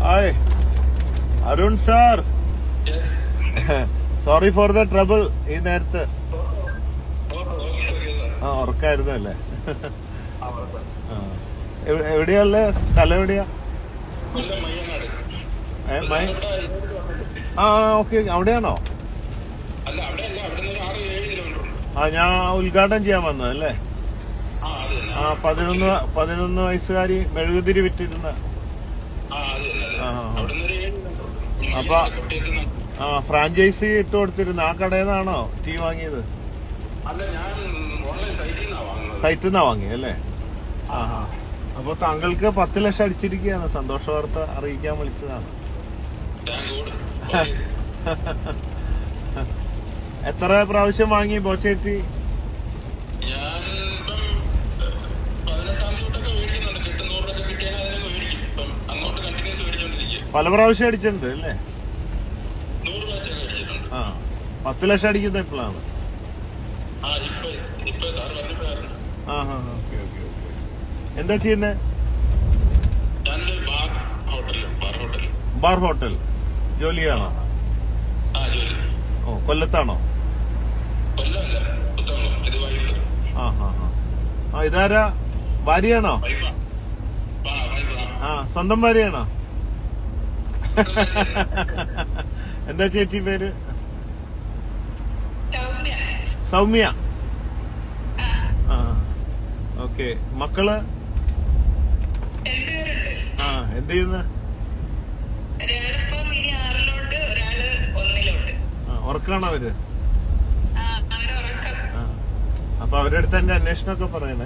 Hi Arun sir sorry for the trouble ഈ നേരത്ത് ആ ഉറക്കായിരുന്നു അല്ലേ ആ. എവ്- എവിടെയുള്ള സ്ഥലം എവിടെയാ ഏ, മൈ ആ ഓക്കെ അവിടെയാണോ അല്ല അവിടെ അല്ല അവിടെ നിന്ന് ആറ് ഏഴ് കിലോമീറ്റർ ഉണ്ട് ആ ഞാൻ ഉദ്ഘാടനം ചെയ്യാൻ വന്നത് അല്ലേ ആ അത് തന്നെ ആ പതിനൊന്ന് പതിനൊന്ന് വയസ്സുകാരി മെഴുകുതിരി വിറ്റിരുന്ന ആ അത് തന്നെ അത് ആ, തന്നെ. ആ. അവിടെ നിന്ന് ഒരു ഏഴ് കിലോമീറ്റർ അപ്പൊ- കുട്ടിയെത്തുന്ന ആ ഫ്രാഞ്ചൈസി ഇട്ട് കൊടുത്തിരുന്ന ആ കടയിൽ നിന്നാണോ ടീ വാങ്ങിയത് അല്ല ഞാൻ ഓൺലൈൻ സൈറ്റിൽ നിന്നാണ് വാങ്ങുന്നത് സൈറ്റിൽ നിന്നാ വാങ്ങിയത് അല്ലേ ആ ആ അപ്പൊ താങ്കൾക്ക് പത്ത് ലക്ഷം അടിച്ചിരിക്കുകയാണ് സന്തോഷ വാർത്ത അറിയിക്കാൻ വിളിച്ചതാണ് താങ്ക് ഗോഡ് എത്ര പ്രാവശ്യം വാങ്ങി ബോച്ചേറ്റി ഞാൻ ഇപ്പം ഏഹ്, പതിനെട്ടാം തീയതി തൊട്ടൊക്കെ മേടിക്കുന്നുണ്ട് കിട്ടുന്നൂറിനൊക്കെ കിട്ടിയാൽ അതിനൊക്കെ മേടിക്കും ഇപ്പം അങ്ങോട്ട് കണ്ടിന്യൂസ് മേടിച്ചോണ്ടിരിക്കുക പല പ്രാവശ്യം അടിച്ചിട്ടുണ്ട് അല്ലേ നൂറ് പ്രാവശ്യമൊക്കെ മേടിച്ചിട്ടുണ്ട് ആ പത്ത് ലക്ഷം അടിക്കുന്ന ഇപ്പോഴാണ് ആ ഇപ്പൊ ഇപ്പൊ സാർ പറഞ്ഞപ്പോഴായിരുന്നു ആ ഹാ ഓക്കെ ഓക്കെ ഓക്കെ എന്താ ചെയ്യുന്നത് ഞാനൊരു ബാർ ഹോട്ടലിൽ ബാർ ഹോട്ടലിൽ ബാർ ഹോട്ടൽ ജോലിയാണോ ആ ജോലി ഓ കൊല്ലത്താണോ കൊല്ലമല്ല പുത്തമ്പളം ഇത് വൈഫ് ആ ഹാ ഹാ ആ ഇതാരാ ഭാര്യയാണോ വൈഫാ ആ വൈഫ് ആ ആ സ്വന്തം ഭാര്യയാണോ എന്താ ചേച്ചി പേര് സൗമ്യ സൗമ്യ ആ ആ ഓക്കെ മക്കള് രണ്ടുപേരുണ്ട് ആ എന്ത് ചെയ്യുന്ന ഒരാളിപ്പം ഇനി ആറിലോട്ട് ഒരാള് ഒന്നിലോട്ട് ആ ഉറക്കാണോ അവര് ആ അവരുറക്കം ആ അപ്പൊ അവരുടെ അടുത്ത് എന്റെ അന്വേഷണമൊക്കെ പറയണേ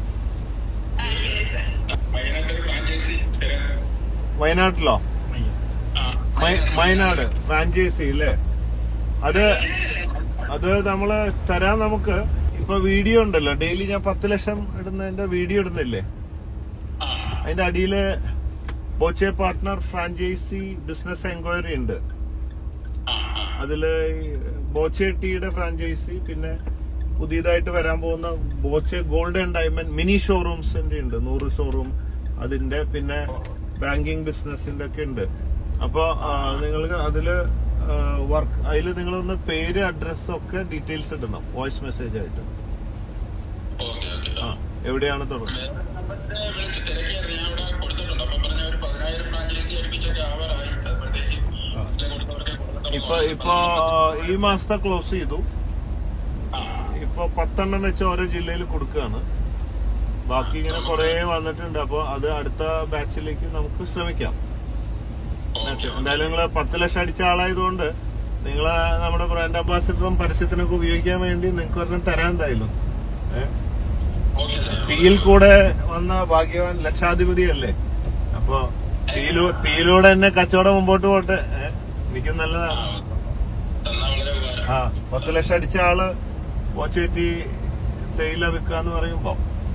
ആ ശരി സാർ വയനാട്ടിൽ ഫ്രാഞ്ചൈസി തരാൻ വയനാട്ടിലോ ആ മയ- വയനാട് ഫ്രാഞ്ചൈസി അല്ലേ അത് വയനാടല്ലേ? അത് നമ്മള് തരാൻ നമുക്ക് ഇപ്പൊ വീഡിയോ ഉണ്ടല്ലോ ഡെയിലി ഞാൻ പത്ത് ലക്ഷം ഇടുന്നതിന്റെ വീഡിയോ ഇടുന്നില്ലേ ആ അതിന്റെ അടിയില് Boche partner franchise business enquiry ഉണ്ട് ആ ആ അതില് ഈ ബോച്ചെ ടീയുടെ ഫ്രാഞ്ചൈസി പിന്നെ പുതിയതായിട്ട് വരാൻ പോകുന്ന Boche gold and diamond mini ഷോറൂംസിന്റെ ഉണ്ട് നൂറ് ഷോറൂം അതിന്റെ പിന്നെ ബാങ്കിങ് ബിസിനസിന്റെ ഒക്കെ ഉണ്ട് അപ്പൊ നിങ്ങൾക്ക് അതില് വർക്ക് അതിൽ നിങ്ങളൊന്ന് പേര് അഡ്രസ് ഒക്കെ ഡീറ്റെയിൽസ് ഇടണം വോയിസ് മെസ്സേജ് ആയിട്ട് ഓക്കെ ഓക്കെ ആ എവിടെയാണ് തുടങ്ങുന്നത് നമ്പറിനെ വിളിച്ച് തിരക്കിയായിരുന്നു ഞാൻ ഇവിടെ കൊടുത്തിട്ടുണ്ട് അപ്പൊ പറഞ്ഞ ഒരു പതിനായിരം ഫ്രാഞ്ചൈസി അടുപ്പിച്ചൊക്കെ ആവാറായി അപ്പോഴത്തേക്ക് ഇതിലെ കൊടുത്തവർക്ക് കൊടുത്തിട്ട് ഇപ്പൊ ഇപ്പൊ ഈ മാസത്തെ ക്ലോസ് ചെയ്തു ആ ഇപ്പൊ പത്തെണ്ണം വെച്ച് ഓരോ ജില്ലയിൽ കൊടുക്കുകയാണ് ബാക്കി ഇങ്ങനെ കുറെ വന്നിട്ടുണ്ട് അപ്പൊ അത് അടുത്ത ബാച്ചിലേക്ക് നമുക്ക് ശ്രമിക്കാം എന്തായാലും നിങ്ങള് പത്ത് ലക്ഷം അടിച്ച ആളായതുകൊണ്ട് നിങ്ങളെ നമ്മുടെ ബ്രാൻഡ് അംബാസിഡറും പരസ്യത്തിനൊക്കെ ഉപയോഗിക്കാൻ വേണ്ടി നിങ്ങൾക്ക് ഒരെണ്ണം തരാൻ എന്തായാലും ഏഹ് ഓക്കെ സാർ ടീയിൽ കൂടെ വന്ന ഭാഗ്യവാൻ ലക്ഷാധിപതി അല്ലേ അപ്പൊ ടീലൂ ടീയിലൂടെ തന്നെ കച്ചവടം മുമ്പോട്ട് പോട്ടെ ഏഹ് എനിക്ക് നല്ലതാണ് തന്നാ വളരെ ഉപകാരം ആ പത്ത് ലക്ഷം അടിച്ച ആള് പോച്ചേറ്റി തേയില വിൽക്കാന്ന് പറയുമ്പോ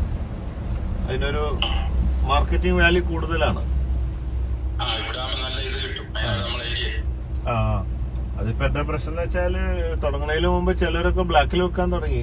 അതിനൊരു മാർക്കറ്റിംഗ് വാല്യൂ കൂടുതലാണ് ആ ഇവിടെ ആവുമ്പോ നല്ല ഇത് കിട്ടും അതിനാണ് നമ്മളെ ഏരിയ ആ അതിപ്പോ എന്താ പ്രശ്നം എന്ന് വെച്ചാല് തുടങ്ങണതിന് മുമ്പ് ചിലരൊക്കെ ബ്ലാക്കിൽ വെക്കാൻ തുടങ്ങി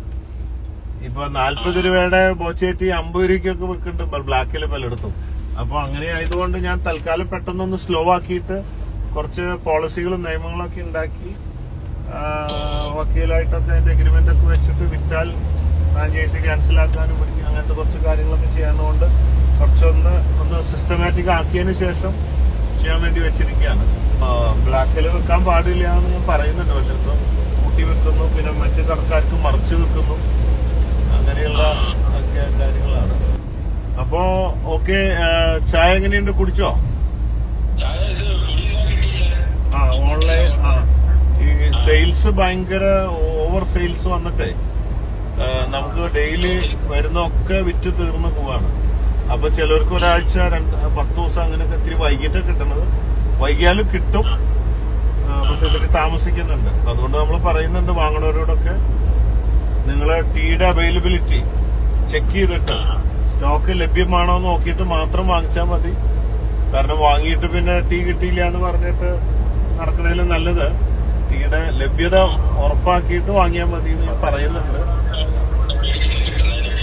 ഇപ്പൊ നാല്പത് രൂപയുടെ ബോച്ചേറ്റി അമ്പത് രൂപയ്ക്കൊക്കെ വിൽക്കുന്നുണ്ട് ബ്ലാക്കിൽ പലയിടത്തും അപ്പൊ അങ്ങനെ ആയതുകൊണ്ട് ഞാൻ തൽക്കാലം പെട്ടെന്നൊന്ന് സ്ലോ ആക്കിയിട്ട് കുറച്ച് പോളിസികളും നിയമങ്ങളൊക്കെ ഉണ്ടാക്കി ആ, വക്കീലായിട്ടൊക്കെ അതിന്റെ അഗ്രിമെന്റ് ഒക്കെ വെച്ചിട്ട് വിറ്റാൽ ഫ്രാഞ്ചൈസി ക്യാൻസൽ ആക്കാനും പിടിക്കും അങ്ങനത്തെ കുറച്ച് കാര്യങ്ങളൊക്കെ ചെയ്യാനുകൊണ്ട് കുറച്ചൊന്ന് ഒന്ന് സിസ്റ്റമാറ്റിക് ആക്കിയതിന് ശേഷം ചെയ്യാൻ വേണ്ടി വെച്ചിരിക്കുകയാണ് ബ്ലാക്കിൽ വെക്കാൻ പാടില്ല എന്ന് ഞാൻ പറയുന്നുണ്ട് പക്ഷെ ഇപ്പൊ കൂട്ടി വെക്കുന്നു പിന്നെ മറ്റു കടക്കാർക്ക് മറിച്ച് വെക്കുന്നു അങ്ങനെയുള്ള ഒക്കെ കാര്യങ്ങളാണ് അപ്പോ ഓക്കെ ചായ എങ്ങനെയുണ്ട് കുടിച്ചോ ചായ ഇത് കുടിക്കാൻ കിട്ടിയില്ല ആ ഓൺലൈൻ ആ ഈ സെയിൽസ് ഭയങ്കര ഓവർ സെയിൽസ് വന്നിട്ടേ ആ, നമുക്ക് ഡെയിലി വരുന്നൊക്കെ വിറ്റ് തീർന്നു പോവാണ് അപ്പൊ ചിലർക്ക് ഒരാഴ്ച രണ്ട് പത്ത് ദിവസം അങ്ങനെയൊക്കെ ഇത്തിരി വൈകിട്ട് കിട്ടണത് വൈകിയാലും കിട്ടും ആ, പക്ഷെ ഇത്തിരി താമസിക്കുന്നുണ്ട് അപ്പൊ അതുകൊണ്ട് നമ്മൾ പറയുന്നുണ്ട് വാങ്ങണവരോടൊക്കെ നിങ്ങളെ ടീയുടെ അവൈലബിലിറ്റി ചെക്ക് ചെയ്തിട്ട് സ്റ്റോക്ക് ലഭ്യമാണോ എന്ന് നോക്കിയിട്ട് മാത്രം വാങ്ങിച്ചാൽ മതി കാരണം വാങ്ങിയിട്ട് പിന്നെ ടീ കിട്ടിയില്ല എന്ന് പറഞ്ഞിട്ട് നടക്കണതിലും നല്ലത് ടീയുടെ ലഭ്യത ഉറപ്പാക്കിയിട്ട് വാങ്ങിയാൽ മതി എന്ന് ഞാൻ പറയുന്നുണ്ട്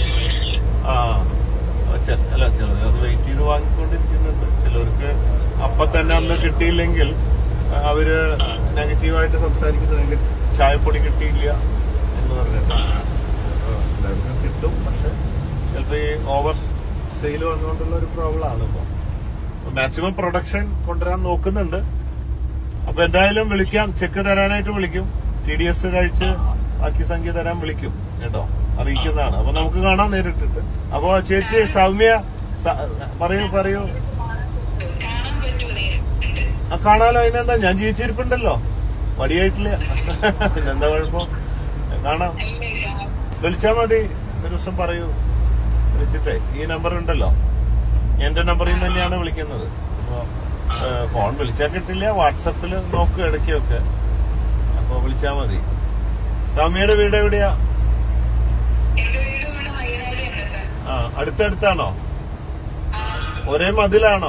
ആ ചെ- അല്ല ചിലർ അത് വെയിറ്റ് ചെയ്ത് വാങ്ങിക്കൊണ്ടിരിക്കുന്നുണ്ട് ചിലർക്ക് ആ അപ്പൊ തന്നെ അന്ന് കിട്ടിയില്ലെങ്കിൽ ആ, അവര് നെഗറ്റീവായിട്ട് സംസാരിക്കുന്നെങ്കിൽ ചായപ്പൊടി കിട്ടിയില്ല എന്ന് പറഞ്ഞിട്ട് അപ്പൊ എല്ലാവർക്കും കിട്ടും പക്ഷെ ചിലപ്പോ ഈ ഓവർ സെയിൽ വന്നുകൊണ്ടുള്ള ഒരു പ്രോബ്ലം ആണ് ഇപ്പൊ മാക്സിമം പ്രൊഡക്ഷൻ കൊണ്ടുവരാൻ നോക്കുന്നുണ്ട് അപ്പൊ എന്തായാലും വിളിക്കാം ചെക്ക് തരാനായിട്ട് വിളിക്കും ടി ഡി എസ് കഴിച്ച് ബാക്കി സംഖ്യ തരാൻ വിളിക്കും കേട്ടോ അറിയിക്കുന്നതാണ് അപ്പൊ നമുക്ക് കാണാം നേരിട്ടിട്ട് അപ്പൊ ചേച്ചി സൗമ്യ സ- പറയൂ പറയൂ കാണാൻ പറ്റുമോ നേരിട്ട് ആ കാണാലോ അതിനെന്താ ഞാൻ ജീവിച്ചിരിപ്പുണ്ടല്ലോ മടിയായിട്ടില്ല എന്താ കുഴപ്പം കാണാം അല്ലേ കാണാൻ വിളിച്ചാ മതി ഒരു ദിവസം പറയൂ വിളിച്ചിട്ടേ ഈ നമ്പർ ഉണ്ടല്ലോ എന്റെ നമ്പറിൽ നിന്ന് തന്നെയാണ് വിളിക്കുന്നത് അപ്പൊ ഏ, ഫോൺ വിളിച്ചാൽ കിട്ടില്ല വാട്സപ്പിൽ നോക്കും ഇടയ്ക്കൊക്കെ അപ്പൊ വിളിച്ചാ മതി സൗമ്യയുടെ വീട് എവിടെയാ എന്റെ വീട് ഇവിടെ വയനാട് തന്നെ സാർ ആ അടുത്തടുത്താണോ ആ ഒരേ മതിലാണോ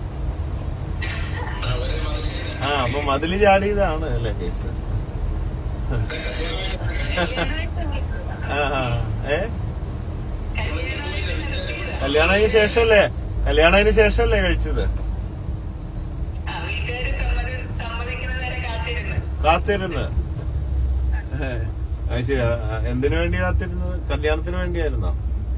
അവരെ മാതിരി ആ അപ്പൊ മതില് ചാടിയതാണ് അല്ലേ കേസ് ആ ആ ഏ കല്യാണമായിട്ട് നടത്തിയതാ കല്യാണത്തിന് ശേഷല്ലേ കല്യാണത്തിന് ശേഷല്ലേ കഴിച്ചത് ആ വീട്ടുകാര് സമ്മതി സമ്മതിക്കുന്ന നേരം കാത്തിരുന്ന് കാത്തിരുന്ന് ഏ, അത് ശരി ആ, ആ, എന്തിനു വേണ്ടി കാത്തിരുന്നത് കല്യാണത്തിന് വേണ്ടിയായിരുന്നോ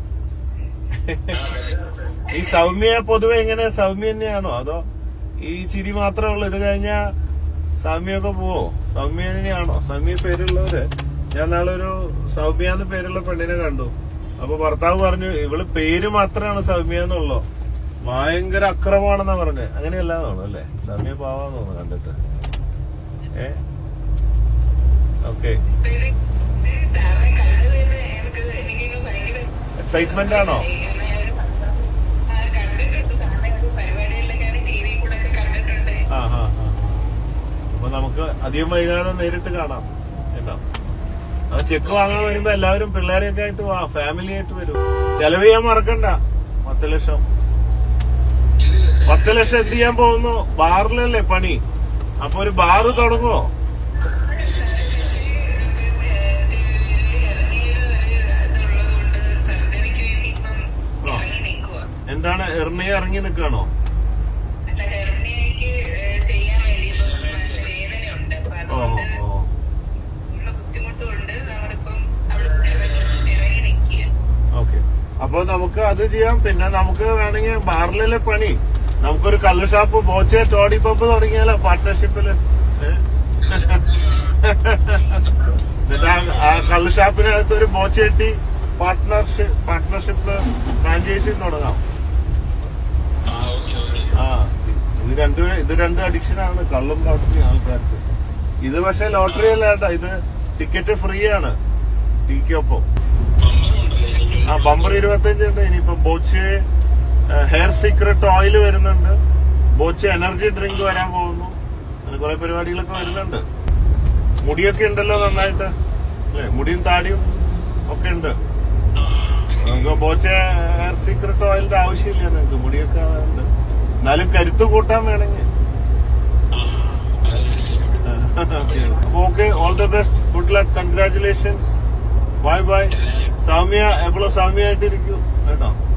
ഈ സൗമ്യ പൊതുവെ എങ്ങനെ സൗമ്യ തന്നെയാണോ അതോ ഈ ചിരി മാത്രമേ ഉള്ളൂ ഇത് കഴിഞ്ഞ സൗമ്യൊക്കെ പോവോ സൗമ്യ തന്നെയാണോ സൗമ്യ പേരുള്ളവര് ഞാൻ നാളെ ഒരു സൗമ്യ എന്ന് പേരുള്ള പെണ്ണിനെ കണ്ടു അപ്പൊ ഭർത്താവ് പറഞ്ഞു ഇവള് പേര് മാത്രമാണ് സൗമ്യ എന്നുള്ളൂ ഭയങ്കര അക്രമമാണെന്നാ പറഞ്ഞത് അങ്ങനെയല്ലാന്ന് തോന്നുന്നു അല്ലേ സൗമ്യ പാവാന്ന് തോന്നുന്നു കണ്ടിട്ട് ഏ ഓക്കെ അപ്പൊ ഇത് ഇത് സാറിനെ കണ്ടത് തന്നെ എനിക്ക് എനിക്കൊക്കെ ഭയങ്കര എക്സൈറ്റ്മെന്റ് ആണോ സന്തോഷമായി. കാരണം ഞാൻ ഒരു ആ, കണ്ടിട്ടുണ്ട് സാറിനെ ഒരു പരിപാടികളിലൊക്കെയാണ് ടി വി കൂടെ ഒക്കെ കണ്ടിട്ടുണ്ട് ആ ആ ആ അപ്പൊ നമുക്ക് അധികം വൈകാതെ നേരിട്ട് കാണാം കേട്ടോ അത് ചെക്ക് വാങ്ങാൻ വരുമ്പോ എല്ലാവരും പിള്ളേരെയൊക്കെ ആയിട്ട് വാ ഫാമിലി ആയിട്ട് വരും ചെലവ് ചെയ്യാൻ മറക്കണ്ട പത്ത് ലക്ഷം പത്ത് ലക്ഷം എന്ത് ചെയ്യാൻ പോകുന്നു ബാറിലല്ലേ പണി അപ്പൊ ഒരു ബാറ് തുടങ്ങുമോ സർജറിക്ക് വേണ്ടി ഇപ്പം ആ. ഇറങ്ങി നിൽക്കുക എന്താണ് എറിഞ്ഞ ഇറങ്ങി നിൽക്കണോ അല്ല ഹെർണിയയ്ക്ക് ചെയ്യാൻ വേണ്ടി ഇപ്പം നല്ല വേദനയുണ്ട് അപ്പൊ ഓ അതുകൊണ്ട് ഓ ഉള്ള ബുദ്ധിമുട്ടുണ്ട് നമ്മളിപ്പം അവിടെ ഇറങ്ങി ഇറങ്ങി നിൽക്കുക ഓക്കെ അപ്പൊ നമുക്ക് അത് ചെയ്യാം പിന്നെ നമുക്ക് വേണമെങ്കിൽ ബാറിലല്ലേ പണി നമുക്കൊരു കള്ള് ഷാപ്പ് ബോച്ചെ ടോഡി പമ്പ് തുടങ്ങിയാലോ പാർട്ട്ണർഷിപ്പില് ഏ? എന്നിട്ട് ആ- ആ കള്ള് ഷാപ്പിനകത്ത് ഒരു ബോച്ചെട്ടി പാർട്ട്ണർഷിപ്പ് പാർട്ട്ണർഷിപ്പ് ഫ്രാഞ്ചൈസി തുടങ്ങാം ആ ഓക്കെ ഓക്കെ ആ ഇത് രണ്ട് ഇത് രണ്ട് അഡിക്ഷൻ ആണ് കള്ളും ലോട്ടറി ആൾക്കാർക്ക് ഇത് പക്ഷെ ലോട്ടറി അല്ല കേട്ടോ ഇത് ടിക്കറ്റ് ഫ്രീ ആണ് ടീക്കൊപ്പം ബമ്പറുണ്ടല്ലേ എനിക്കും ആ ബമ്പർ ഇരുപത്തഞ്ച് ഉണ്ട് ഇനിയിപ്പോ ബോച്ച് ഹെയർ സീക്രട്ട് ഓയിൽ വരുന്നുണ്ട് ബോച്ച് എനർജി ഡ്രിങ്ക് വരാൻ പോകുന്നു അങ്ങനെ കുറെ പരിപാടികളൊക്കെ വരുന്നുണ്ട് മുടിയൊക്കെ ഉണ്ടല്ലോ നന്നായിട്ട് അല്ലേ മുടിയും താടിയും ഒക്കെ ഉണ്ട് നമുക്ക് ബോച്ച് ഹെയർ സീക്രട്ട് ഓയിലിന്റെ ആവശ്യമില്ല നിങ്ങൾക്ക് മുടിയൊക്കെ ഉണ്ട് എന്നാലും കരുത്ത് കൂട്ടാൻ വേണമെങ്കിൽ അപ്പൊ okay all the best good luck congratulations bye bye Soumya എപ്പോഴും സൗമ്യ ആയിട്ടിരിക്കൂ കേട്ടോ